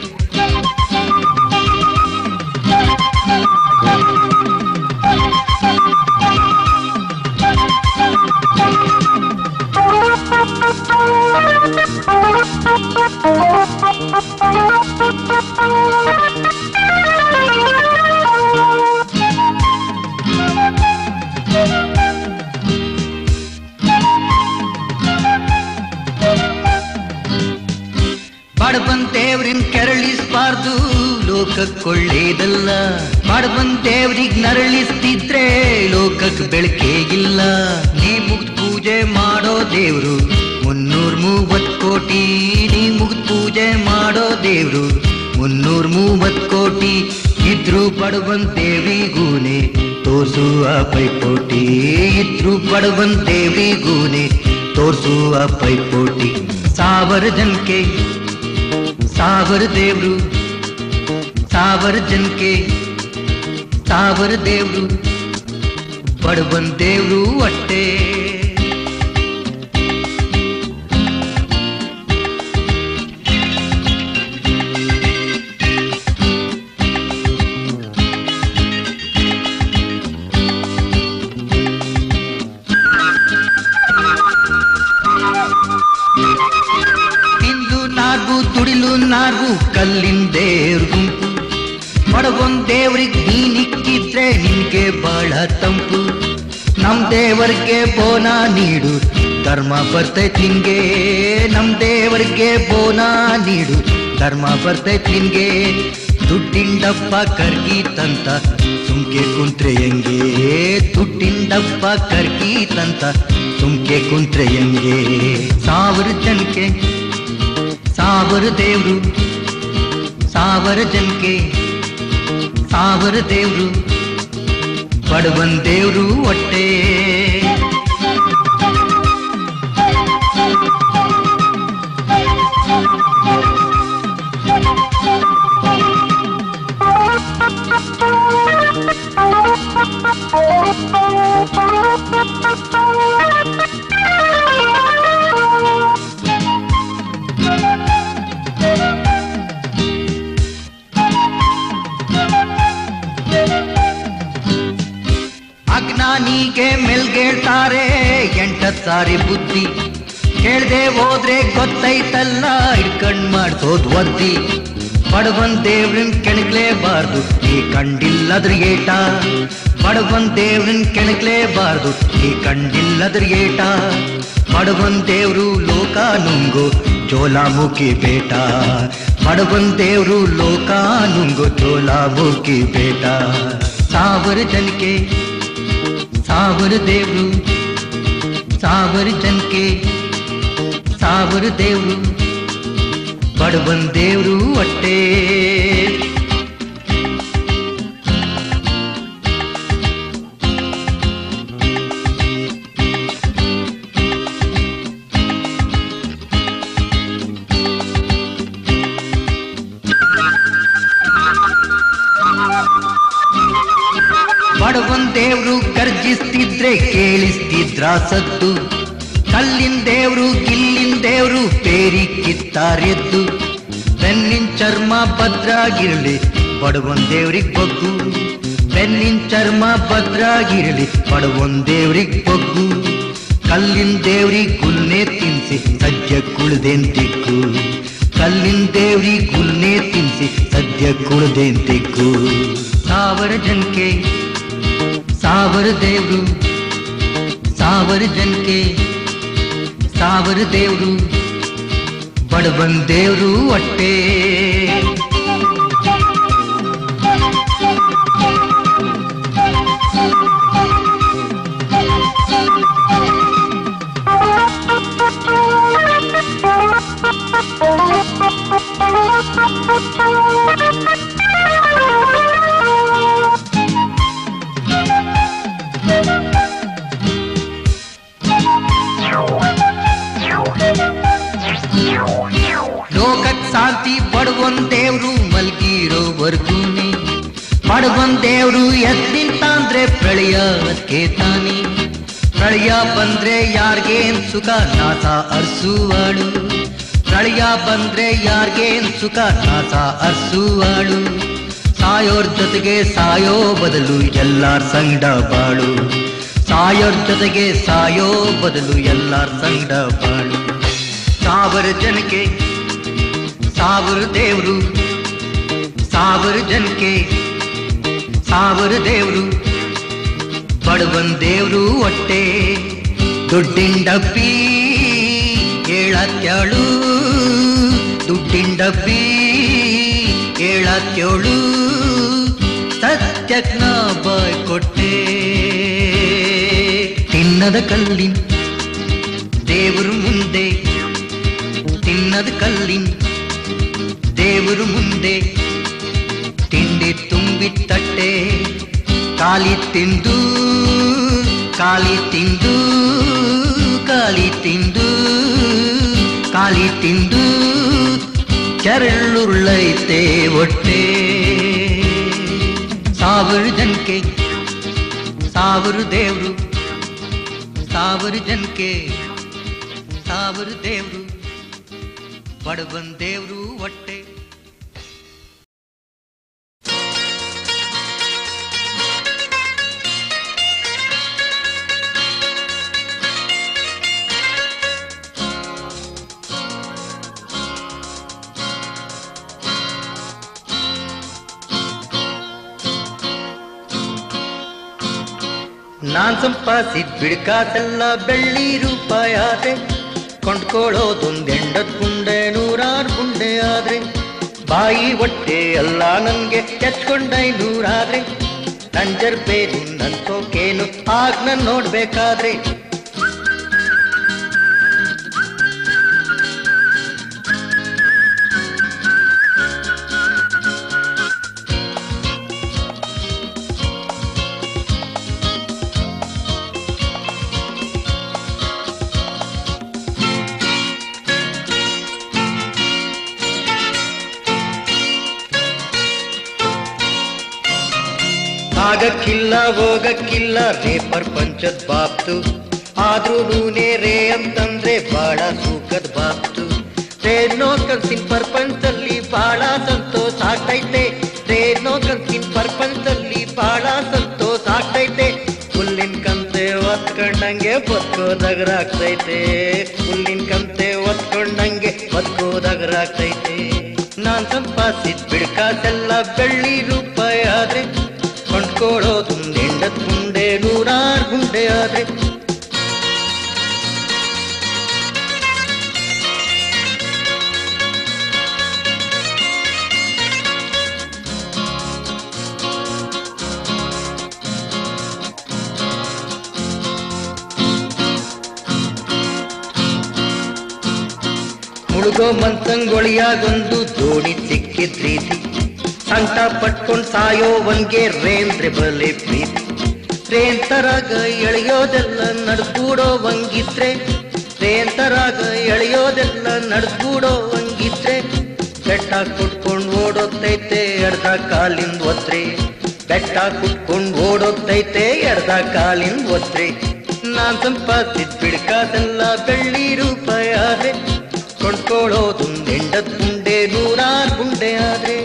ಬಡವನ್ ದೇವ್ರಿನ್ ಕೆರಳಿಸ್ಬಾರ್ದು ಲೋಕಕ್ಕೊಳ್ಳೇದಲ್ಲ ಬಡವನ್ ದೇವ್ರಿಗ್ ನರಳಿಸ್ತಿದ್ರೆ ಲೋಕಕ್ ಬೆಳಕೇ ಇಲ್ಲ ನೀ ಮುಗ್ದ್ ಪೂಜೆ ಮಾಡೋ ದೇವ್ರು ಮುನ್ನೂರ್ ಮೂವತ್ ಕೋಟಿ ನೀ ಮುಗ್ದ್ ಪೂಜೆ ಮಾಡೋ ದೇವ್ರು ಮುನ್ನೂರ್ ಮೂವತ್ ಕೋಟಿ ಇದ್ರು ಬಡವನ್ ದೇವ್ರಿಗೂನೆ ತೋರ್ಸುವ ಪೈಪೋಟಿ ಇದ್ರು ಬಡವನ್ ದೇವ್ರಿಗೂನೆ ತೋರ್ಸುವ ಪೈಪೋಟಿ ಸಾವಿರ ಜನಕ್ಕೆ ಸಾವಿರ ದೇವ್ರು ಸಾವಿರ ಜನಕ್ಕೆ ಸಾವಿರ ದೇವ್ರು ಬಡವನ್ ದೇವ್ರು ಹೊಟ್ಟೆ ತಿಂದು ನಾರ್ಗು ತುಡಿಲು ನಾರ್ಗು ಕಲ್ಲಿನ ದೇವ್ರ ಗುಂಪು ಬಡಗೊಂದ್ ದೇವ್ರಿಗೆ ನೀನಿಕ್ಕಿದ್ರೆ ನಿನ್ಗೆ ಬಹಳ ತಂಪು ನಮ್ ದೇವರಿಗೆ ಬೋನ ನೀಡು ಧರ್ಮ ಬರ್ತೈತ್ ನಿನ್ಗೆ ನಮ್ ದೇವರಿಗೆ ಬೋನ ನೀಡು ಧರ್ಮ ಬರ್ತೈತ್ ನಿನ್ಗೆ ದುಡ್ಡಿಂಡಪ್ಪ ಕರ್ಗೀತಂತ ಸುಮ್ಕೆ ಕುಂತ್ರೆ ಹೆಂಗೆ ದುಡ್ಡಿಂಡಪ್ಪ ಕರ್ಗೀತಂತ ಸುಮ್ಕೆ ಕುಂತ್ರೆ ಹೆಂಗೆ ಸಾವಿರ ಜನಕ್ಕೆ ಸಾವಿರ ದೇವ್ರು ಸಾವಿರ ಜನಕ್ಕೆ ಸಾವಿರ ದೇವ್ರು ಬಡವನ್ ದೇವ್ರು ಹೊಟ್ಟೆ ಅಜ್ಞಾನಿಗೆ ಮೆಲ್ಗೇಳ್ತಾರೆ ಎಂಟತ್ ಸಾರಿ ಬುದ್ಧಿ ಕೇಳ್ದೆ ಹೋದ್ರೆ ಗೊತ್ತೈತಲ್ಲ ಇಡ್ಕಂಡ್ ಮಾಡ್ಸೋದ್ ಒದ್ದಿ ಬಡವನ್ ದೇವ್ರನ್ ಕೆಣಕ್ಲೇಬಾರ್ದು ನೀ ಕಂಡಿಲ್ಲದ್ರ ಏಟ ಬಡವನ್ ದೇವ್ರನ್ ಕೆಣಕ್ಲೇಬಾರ್ದು ನೀ ಕಂಡಿಲ್ಲದ್ರ ಏಟ ಬಡವನ್ ದೇವ್ರು ಲೋಕ ನುಂಗು ಜೋಲಾಮುಖಿ ಬೇಟ ಬಡವನ್ ದೇವ್ರು ಲೋಕ ನುಂಗು ಜೋಲಾಮುಖಿ ಬೇಟ ಸಾವಿರ ಜನಕ್ಕೆ ಸಾವಿರ ದೇವ್ರು ಸಾವಿರ ಜನಕ್ಕೆ ಸಾವಿರ ದೇವ್ರು ಬಡವನ್ ದೇವ್ರು ಹೊಟ್ಟೆ ಬಡವನ್ ದೇವ್ರು ಗರ್ಜಿಸ್ತಿದ್ರೆ ಕೇಳಿಸ್ತಿದ್ರ ಸದ್ದು ಕಲ್ಲಿನ ದೇವ್ರು ಗಿಲ್ಲಿನ ದೇವ್ರು ಪೇರಿ ಕಿತ್ತಾರೆದ್ದು ಬೆನ್ನಿನ ಚರ್ಮ ಭದ್ರಾಗಿರ್ಲಿ ಬಡವನ್ ದೇವ್ರಿಗ್ ಬಗ್ಗು ಬೆನ್ನಿನ ಚರ್ಮ ಭದ್ರಾಗಿರ್ಲಿ ಬಡವನ್ ದೇವ್ರಿಗ್ ಬಗ್ಗು ಕಲ್ಲಿನ ದೇವ್ರಿಗ್ ಗುಲ್ನೆ ತಿನ್ಸಿ ಸದ್ಯ ಕುಳ್ದೇನ್ ತಿಕ್ಕು ಕಲ್ಲಿನ ದೇವ್ರಿ ಗುಲ್ನೆ ತಿನ್ಸಿ ಸದ್ಯ ಕುಳ್ದೇನ್ ತಿಕ್ಕು ಸಾವಿರ ಜನಕ್ಕೆ ಸಾವಿರ ದೇವ್ರು ಸಾವಿರ ಜನಕ್ಕೆ ಸಾವಿರ ದೇವ್ರು ಬಡವನ್ ದೇವ್ರು ಹೊಟ್ಟೆ ಲೋಕಕ್ ಶಾಂತಿ ಪಡುವನ್ ದೇವ್ರು ಮಲ್ಗಿರೋವರ್ಗೂನೆ ಪಡುವನ್ ದೇವ್ರು ಎದ್ದಿಂತಾಂದ್ರೆ ಪ್ರಳಯ ಅದಕ್ಕೆ ತಾನೆ ಪ್ರಳಯ ಬಂದ್ರೆ ಯಾರ್ಗೇನ್ ಸುಖ ನಾಥ ಅರ್ಸುವಾಳು ಪ್ರಳಯ ಬಂದ್ರೆ ಯಾರ್ಗೇನ್ ಸುಖ ನಾಥ ಅರ್ಸುವಾಳು ಸಾಯೋರ್ ಜೊತೆಗೆ ಸಾಯೋ ಬದಲು ಎಲ್ಲಾರ್ ಸಂಗಡ ಬಾಳು ಸಾಯೋರ್ ಜೊತೆಗೆ ಸಾಯೋ ಬದಲು ಎಲ್ಲಾರ್ ಸಂಗಡ ಬಾಳು ಸಾವಿರ ಜನಕ್ಕೆ ಸಾವಿರ ದೇವ್ರು ಸಾವಿರ ಜನಕ್ಕೆ ಸಾವಿರ ದೇವ್ರು ಬಡವನ್ ದೇವ್ರು ಹೊಟ್ಟೆ ದುಡ್ಡಿನ ಡಬ್ಬಿ ಏಳತ್ಯಾಳು ದುಡ್ಡಿನ ಡಬ್ಬಿ ಏಳತ್ಯೋಳು ಸತ್ಯಕ್ ನಾ ಬಾಯ್ ಕೊಟ್ಟೆ ತಿನ್ನದ ಕಲ್ಲಿನ್ ದೇವರು ಮುಂದೆ ತಿನ್ನದ ಕಲ್ಲಿನ್ ದೇವರು ಮುಂದೆ ತಿಂಡಿ ತುಂಬಿ ತಟ್ಟೆ ಕಾಲಿ ತಿಂದು ಕಾಲಿ ತಿಂದು ಕಾಲಿ ತಿಂದು ಕಾಲಿ ತಿಂದು ಕೆರಳುರುಳೈತೆ ಹೊಟ್ಟೆ ಸಾವಿರ ಜನಕ್ಕೆ ಸಾವಿರ ದೇವ್ರು ಸಾವಿರ ಜನಕ್ಕೆ ಸಾವಿರ ದೇವ್ರು ಬಡವನ್ ದೇವ್ರು ಹೊಟ್ಟೆ ನಾನ್ ಸಂಪಾದಿಸಿದ್ ಬಿಡ್ಕಾಸೆಲ್ಲ ಬೆಳ್ಳಿ ರೂಪಾಯಿ ಆದ್ರೆ ಕೊಂಡ್ಕೊಳ್ಳೋದೊಂದೆಂಡದ್ ಗುಂಡೆ ನೂರಾರು ಗುಂಡೆ ಆದ್ರೆ ಬಾಯಿ ಹೊಟ್ಟೆ ಎಲ್ಲ ನನ್ಗೆ ಎಚ್ಕೊಂಡೈನೂರಾದ್ರೆ ನಂಜರ್ ಬೇರು ನನ್ ಸೋಕೇನು ಆಗ್ ನನ್ ನೋಡ್ಬೇಕಾದ್ರೆ ಆಗಕ್ಕಿಲ್ಲ ಹೋಗಕ್ಕಿಲ್ಲ ರೇ ಪ್ರಪಂಚದ ಬಾಪ್ತು ಆದ್ರೂ ನೂನೆ ರೇ ಅಂತಂದ್ರೆ ಬಾಳ ಸೂಕದ್ ಬಾಪ್ತು ರೇನೋ ಕನ್ಸಿನ ಪ್ರಪಂಚದಲ್ಲಿ ಬಾಳ ಸಂತೋಷ ಆಗ್ತೈತೆ ರೇನೋ ಕನ್ಸಿನ ಪ್ರಪಂಚದಲ್ಲಿ ಬಾಳ ಸಂತೋಷ ಆಗ್ತೈತೆ ಹುಲ್ಲಿನ ಕಂತೆ ಒತ್ಕೊಂಡಂಗೆ ಬದುಕೋದಗರಾಗ್ತೈತೆ ಹುಲ್ಲಿನ ಕಂತೆ ಒತ್ಕೊಂಡಂಗೆ ಬದುಕೋದಗರಾಗ್ತೈತೆ ನಾನ್ ಸಂಪಾದಿಸಿದ್ ಬಿಡ್ಕಾಸೆಲ್ಲ ಬೆಳ್ಳಿ ರೂಪಾಯಿ ಆದ್ರೆ ಕೊಂಡ್ಕೊಳ್ಳೋದು ಎಂಡತ್ ಗುಂಡೆ ನೂರಾರು ಗುಂಡೆ ಆದ್ರೆ ಮುಳುಗೋ ಮನ್ಸಂಗೊಳಿಯಾಗೊಂದು ದೋಣಿ ಸಿಕ್ಕಿದ್ ರೀತಿ ಸಂಕಟ ಪಟ್ಕೊಂಡ್ ಸಾಯೋವನ್ಗೆ ರೇಂದ್ರೆ ಬಲೆ ಪ್ರೀತಿ ರೇನ್ ತರಾಗ ಎಳೆಯೋದೆಲ್ಲ ನಡ್ಕೂಡೋವಂಗಿದ್ರೆ ರೇನ್ ತರಾಗ ಎಳೆಯೋದೆಲ್ಲ ನಡ್ಕೂಡೋವಂಗಿದ್ರೆ ಬೆಟ್ಟ ಕುಟ್ಕೊಂಡ್ ಓಡೋಗ್ತೈತೆ ಎಡ್ದ ಕಾಲಿಂದ ಒತ್ರೆ ಬೆಟ್ಟ ಕುಟ್ಕೊಂಡ್ ಓಡೋಗ್ತೈತೆ ಎಡ್ದ ಕಾಲಿಂದ ಒತ್ರೆ ನಾನ್ ಸಂಪಾದಿಸಿದ್ ಬಿಡ್ಕಾದೆಲ್ಲ ಬೆಳ್ಳಿ ರೂಪಾಯಿ ಆದ್ರೆ ಕೊಂಡ್ಕೊಳ್ಳೋದು ಎಂಡದ್ ಗುಂಡೆ ನೂರಾರು ಗುಂಡೆ ಆದ್ರೆ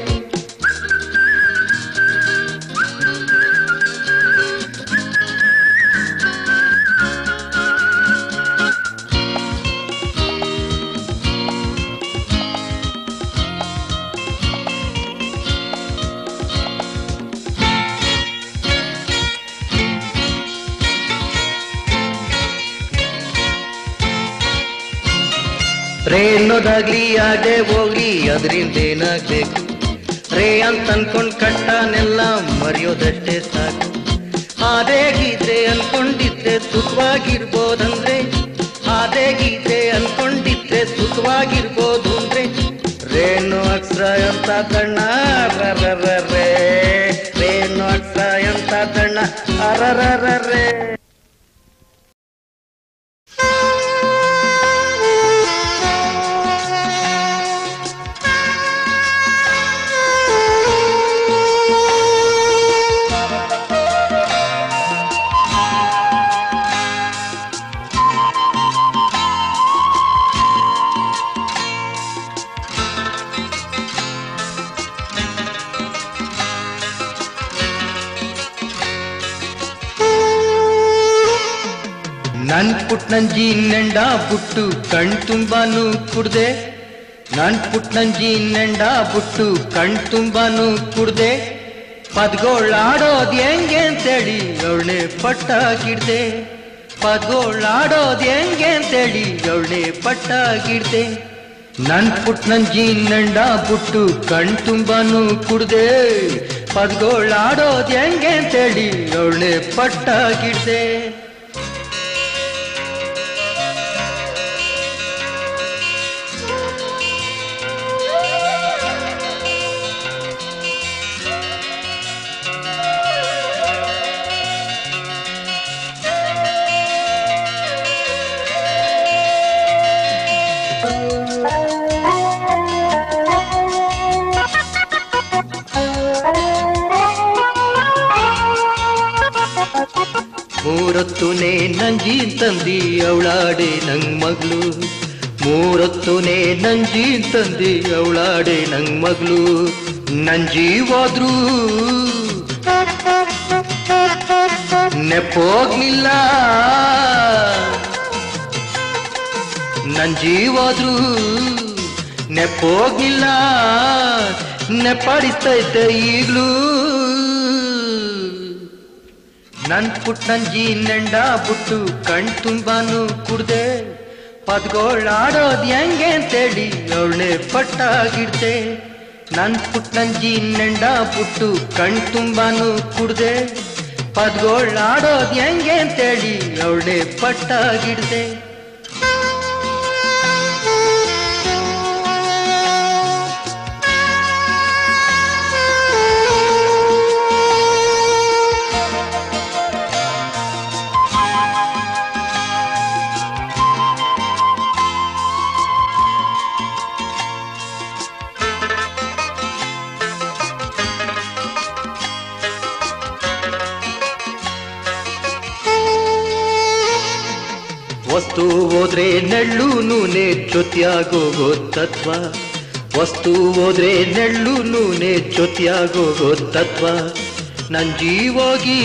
ರೇ ಅನ್ನೋದಾಗ್ಲಿ ಯಾಕೆ ಹೋಗ್ಲಿ ಅದರಿಂದ ಏನಾಗ್ಬೇಕು ರೇ ಅಂತ ಅನ್ಕೊಂಡ್ ಕಟ್ಟನೆಲ್ಲ ಮರೆಯೋದಷ್ಟೇ ಸಾಕು ಹಾದೇಗಿದ್ರೆ ಅನ್ಕೊಂಡಿದ್ರೆ ಸುಖವಾಗಿರ್ಬೋದಂದ್ರೆ ಹಾದೇಗಿದ್ರೆ ಅನ್ಕೊಂಡಿದ್ರೆ ಸುಖವಾಗಿರ್ಬೋದು ಅಂದ್ರೆ ರೇನು ಅಕ್ಷರ ಅಂತ ತಣ್ಣ ರೇ ರೇನು ಅಕ್ಷರ ಅಂತ ತಣ್ಣ ಅರರರೇ ನನ್ ಪುಟ್ನಂಜಿ ನೆಂಡ ಬುಟ್ಟು ಕಣ್ ತುಂಬಾನು ಕುಡ್ದೆ ನನ್ ಪುಟ್ನಂಜಿ ನೆಂಡ ಬುಟ್ಟು ಕಣ್ ತುಂಬಾನು ಕುಡ್ದೆ ಪದ್ಗೋಳಾಡೋದ್ ಹೆಂಗೆ ಅಂತೇಳಿ ಅವಳೆ ಪಟ್ಟಾಗಿಡ್ದೆ ಪದ್ಗೋಳಾಡೋದ್ ಹೆಂಗೆ ಅಂತೇಳಿ ಅವಳೆ ಪಟ್ಟಾಗಿಡ್ದೆ ನನ್ ಪುಟ್ನಂಜಿ ನಂಡ ಬುಟ್ಟು ಕಣ್ ತುಂಬಾನು ಕುಡ್ದೆ ಪದ್ಗೋಳಾಡೋದ್ ಹೆಂಗೆ ಅಂತೇಳಿ ಅವಳೆ ಪಟ್ಟಾಗಿಡ್ದೆ ಮೂರೊತ್ತುನೇ ನಂಜಿ ತಂದಿ ಅವಳಾಡೆ ನಂಗ್ ಮಗಳು ಮೂರೊತ್ತುನೇ ನಂಜಿ ತಂದಿ ಅವಳಾಡೆ ನಂಗ್ ಮಗಳು ನಂಜಿ ಹೋದ್ರು ನೆಪೋಗ್ಲಿಲ್ಲ ನಂಜಿ ಹೋದ್ರು ನೆಪೋಗ್ಲಿಲ್ಲ ನೆಪಡಿತೈತೆ ಈಗ್ಲೂ ನನ್ ಪುಟ್ಟಂಜಿ ನೆಂಡ ಬುಟ್ಟು ಕಣ್ ತುಂಬಾನು ಕುಡ್ದೆ ಪದ್ಗೋಳಾಡೋದ್ ಹೆಂಗೆ ಅಂತೇಳಿ ಅವಳೆ ಪಟ್ಟಾಗಿಡ್ದೆ ನನ್ ಪುಟ್ಟಂಜಿ ನೆಂಡ ಬುಟ್ಟು ಕಣ್ ತುಂಬಾನು ಕುಡ್ದೆ ಪದ್ಗೋಳಾಡೋದ್ ಹೆಂಗೆ ಅಂತೇಳಿ ಅವಳೆ ಪಟ್ಟಾಗಿಡ್ದೆ ವಸ್ತು ಹೋದ್ರೆ ನೆಳ್ಳು ನೂನೆ ಜೊತೆಯಾಗೋಗೋ ತತ್ವ ವಸ್ತು ಹೋದ್ರೆ ನೆಳ್ಳು ನೂನೆ ಜೊತೆಯಾಗೋಗೋ ತತ್ವ ನನ್ ಜೀವೋಗಿ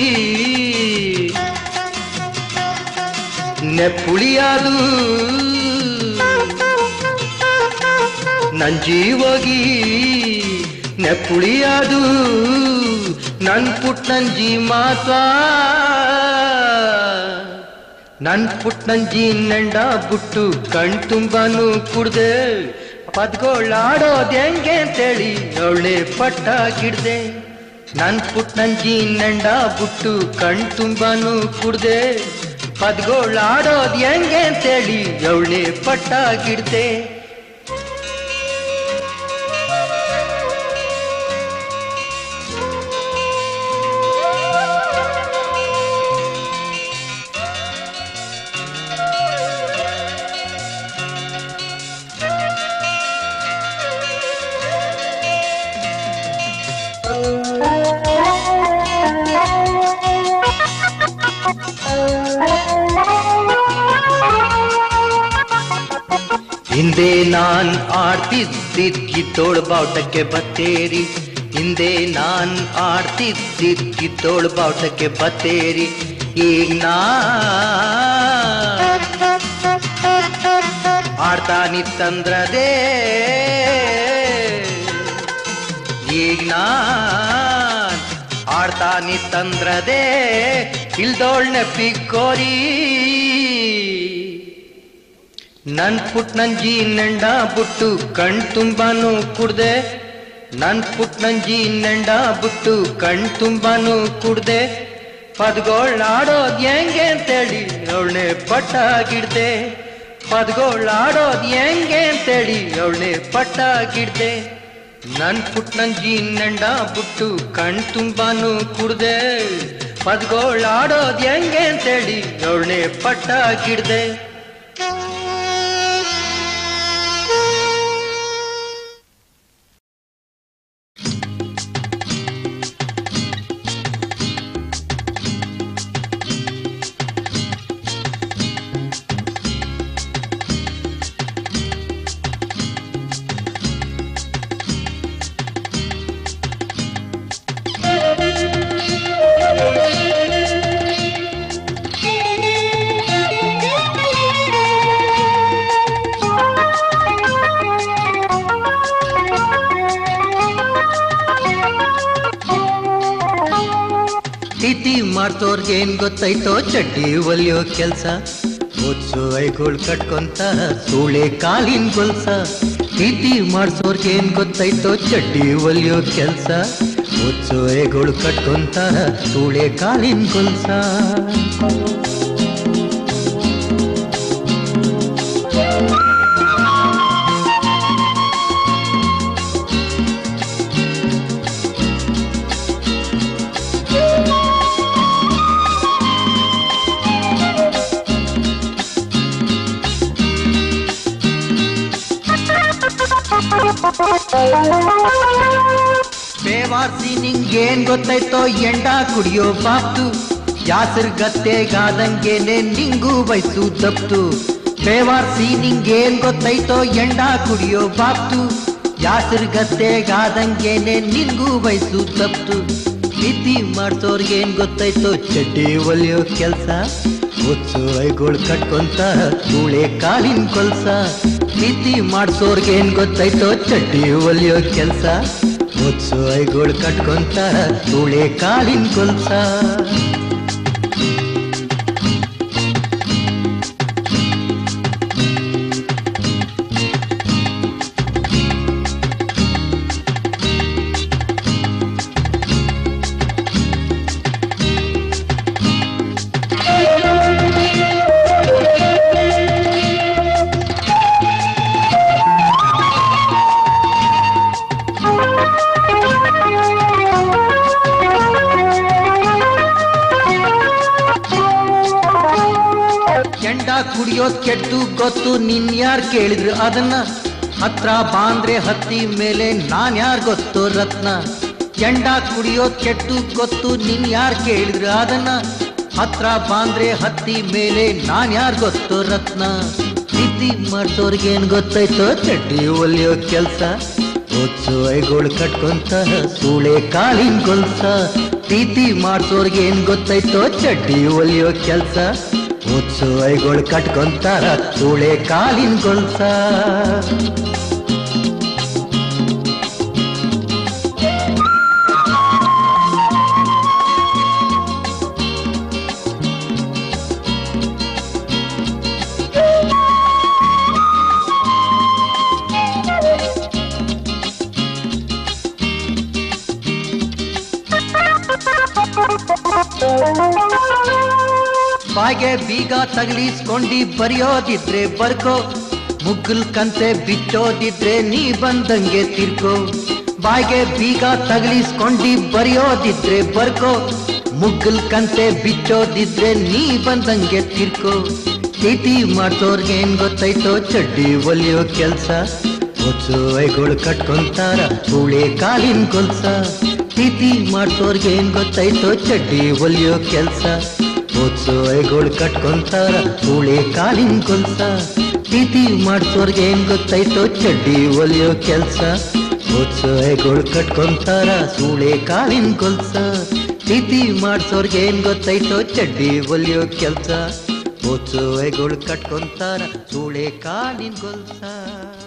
ನೆಪ್ಪುಳಿಯಾದು ನನ್ ಜೀವೋಗಿ ನೆಪ್ಪುಳಿಯಾದು ನನ್ ಪುಟ್ಟಂಜಿ ಮಾತಾ ನನ್ ಪುಟ್ನಂಜಿ ನೆಂಡ ಬುಟ್ಟು ಕಣ್ ತುಂಬಾನು ಕುಡ್ದೆ ಪದ್ಗೋಳಾಡೋದ್ ಹೆಂಗೆ ಅಂತೇಳಿ ಅವಳೆ ಪಟ್ಟಾಗಿಡ್ದೆ ನನ್ ಪುಟ್ನಂಜಿ ನೆಂಡ ಬುಟ್ಟು ಕಣ್ ತುಂಬಾನು ಕುಡ್ದೆ ಪದ್ಗೋಳಾಡೋದ್ ಹೆಂಗೆ ಅಂತೇಳಿ ಅವಳೆ ಪಟ್ಟಾಗಿಡ್ದೆ ಹಿಂದೆ ನಾನ್ ಆಡ್ತಿದ್ದಿದ್ ಕಿತ್ತೋಳ್ ಬಾವುಟಕ್ಕೆ ಬತ್ತೇರಿ ಹಿಂದೆ ನಾನ್ ಆಡ್ತಿದ್ದಿದ್ ಕಿತ್ತೋಳ್ ಬಾವುಟಕ್ಕೆ ಬತ್ತೇರಿ ಈಗ ನಾ ಆಡ್ತಾನಿತ್ತಂದ್ರದೇ ಈಗ ನಾನ್ ಆಡ್ತಾನಿತ್ತಂದ್ರದೇ ಇಲ್ದೋಳ್ ನೆಪ್ಪಿಕೋರಿ ನನ್ ಪುಟ್ನಂಜಿ ನೆಂಡ ಬುಟ್ಟು ಕಣ್ ತುಂಬಾನು ಕುಡ್ದೆ ನನ್ ಪುಟ್ನಂಜಿ ನೆಂಡ ಬುಟ್ಟು ಕಣ್ ತುಂಬಾನು ಕುಡ್ದೆ ಪದ್ಗೋಳಾಡೋದ್ ಹೆಂಗೆ ಅಂತೇಳಿ ಅವಳೆ ಪಟ್ಟಾಗಿಡ್ದೆ ಪದ್ಗೋಳಾಡೋದ್ ಹೆಂಗೆ ಅಂತೇಳಿ ಅವಳೆ ಪಟ್ಟಾಗಿಡ್ದೆ ನನ್ ಪುಟ್ನಂಜಿ ನೆಂಡ ಬುಟ್ಟು ಕಣ್ ತುಂಬಾನು ಕುಡ್ದೆ ಪದ್ಗೋಳಾಡೋದ್ ಹೆಂಗೆ ಅಂತೇಳಿ ಅವಳೆ ಪಟ್ಟಾಗಿಡ್ದೆ Thank you. ಮಾಡ್ಸೋರ್ಗೆ ಏನ್ ಗೊತ್ತೈತೋ ಚಡ್ಡಿ ಒಲಿಯೋ ಕೆಲ್ಸ ಮುಚ್ಚು ಐಗೋಳ್ ಕಟ್ಕೊಂತ ಸೂಳೆ ಕಾಲಿನ ಗೊಲ್ಸ ಪ್ರೀತಿ ಮಾಡ್ಸೋರ್ಗೆ ಏನ್ ಗೊತ್ತೈತೋ ಚಡ್ಡಿ ಒಲಿಯೋ ಕೆಲ್ಸ ಮುಚ್ಚು ಐಗೋಳ್ ಕಟ್ಕೊಂತ ಸೂಳೆ ಕಾಲಿನ ಗೊಲ್ಸ ಬೇವಾರ್ಸಿ ನಿಂಗೇನ್ ಗೊತ್ತೈತೋ ಎಂಡ ಕುಡಿಯೋ ಬಾಪ್ತು ಯಾಸರ್ ಗತ್ತೆಗಾದಂಗೆನೆ ನಿಂಗೂ ಬಯಸು ತಪ್ತು ಬೇವಾರ್ಸಿ ನಿಂಗೇನ್ ಗೊತ್ತೈತೋ ಎಂಡ ಕುಡಿಯೋ ಬಾಪ್ತು ಯಾಸರ್ ಗತ್ತೆಗಾದಂಗೆನೆ ನಿಂಗೂ ಬಯಸು ತಪ್ತು ಪ್ರೀತಿ ಮಾಡ್ಸೋರ್ಗೇನ್ ಗೊತ್ತೈತೋ ಚಡ್ಡಿ ಒಲಿಯೋ ಕೆಲ್ಸ ಹುಚ್ಚು ಐಗೋಳ್ ಕಟ್ಕೊಂತ ಕೂಳೆ ಕಾಲಿನ ಕೊಲ್ಸ ಪ್ರೀತಿ ಮಾಡ್ಸೋರ್ಗೇನ್ ಗೊತ್ತೈತೋ ಚಡ್ಡಿ ಒಲಿಯೋ ಕೆಲ್ಸ ಮುಚ್ಚು ಐಗೋಳ್ ಕಟ್ಕೊಂತ ಕೂಳೆ ಕಾಲಿನ ಕೊಲ್ಸ ಕೆಂಡ ಕುಡಿಯೋದ್ ಕೆಟ್ಟು ಗೊತ್ತು ನಿನ್ ಯಾರ್ ಕೇಳಿದ್ರು ಅದನ್ನ ಹತ್ರ ಬಾಂದ್ರೆ ಹತ್ತಿ ಮೇಲೆ ನಾನ್ ಯಾರ್ ಗೊತ್ತು ರತ್ನ ಕೆಂಡ ಕುಡಿಯೋದ್ ಕೆಟ್ಟು ಗೊತ್ತು ನಿನ್ ಯಾರ್ ಕೇಳಿದ್ರು ಅದನ್ನ ಹತ್ರ ಬಾಂದ್ರೆ ಹತ್ತಿ ಮೇಲೆ ನಾನ್ ಯಾರ್ ಗೊತ್ತು ರತ್ನ ಪ್ರೀತಿ ಮಾಡ್ಸೋರ್ಗೇನ್ ಗೊತ್ತೈತೋ ಚಡ್ಡಿ ಒಲಿಯೋ ಕೆಲ್ಸ ಹೊಚ್ಚು ಐಗೋಳ್ ಕಟ್ಕೊಂತ ಸೂಳೆ ಕಾಲಿನ ಗೊಲ್ಸ ಪ್ರೀತಿ ಮಾಡ್ಸೋರ್ಗೇನ್ ಗೊತ್ತೈತೋ ಚಡ್ಡಿ ಒಲಿಯೋ ಕೆಲ್ಸ ಮುಚ್ಚು ಐಗೋಳ್ ಕಟ್ಕೊಂತಾರ ಸೂಳೆ ಕಾಲಿನ ಗೊಲ್ಸ ಬಾಯ್ಗೆ ಬೀಗ ತಗಲಿಸ್ಕೊಂಡಿ ಬರೆಯೋದಿದ್ರೆ ಬರ್ಕೋ ಮುಗ್ಗಲ್ ಕಂತೆ ಬಿಚ್ಚೋದಿದ್ರೆ ನೀ ಬಂದಂಗೆ ತಿರ್ಕೋ ಬಾಯ್ಗೆ ಬೀಗ ತಗಲಿಸ್ಕೊಂಡಿ ಬರೆಯೋದಿದ್ರೆ ಬರ್ಕೋ ಮುಗ್ಗಲ್ ಕಂತೆ ಬಿಚ್ಚೋದಿದ್ರೆ ನೀ ಬಂದಂಗೆ ತಿರ್ಕೋ ಚೀಟಿ ಮಾಡ್ಸೋರ್ಗೆ ಏನ್ ಗೊತ್ತೈತೋ ಚಡ್ಡಿ ಒಲಿಯೋ ಕೆಲ್ಸ ಹೊಚ್ಚು ಐಗೋಳು ಕಟ್ಕೊಂತಾರ ಕೂಳೆ ಕಾಲಿನ ಕೊಲ್ಸ ಪ್ರೀತಿ ಮಾಡ್ಸೋರ್ಗೆ ಏನ್ ಗೊತ್ತೈತೋ ಚಡ್ಡಿ ಒಲಿಯೋ ಕೆಲ್ಸ ಹೊಚ್ಚು ಐಗೋಳು ಕಟ್ಕೊಂತಾರ ಕೂಳೆ ಕಾಲಿನ ಕೊಲ್ಸ ಪ್ರೀತಿ ಮಾಡ್ಸೋರ್ಗೆ ಏನ್ ಗೊತ್ತೈತೋ ಚಡ್ಡಿ ಒಲಿಯೋ ಕೆಲ್ಸ ಹೊಚ್ಚು ಐಗೋಳು ಕಟ್ಕೊಂತಾರ ಸೂಳೆ ಕಾಲಿನ ಕೊಲ್ಸ ಪ್ರೀತಿ ಮಾಡ್ಸೋರ್ಗೆ ಏನ್ ಗೊತ್ತೈತೋ ಚಡ್ಡಿ ಒಲಿಯೋ ಕೆಲ್ಸ ಹೊಚ್ಚು ಐಗೋಳು ಕಟ್ಕೊಂತಾರ ಸೂಳೆ ಕಾಲಿನ ಕೊಲ್ಸ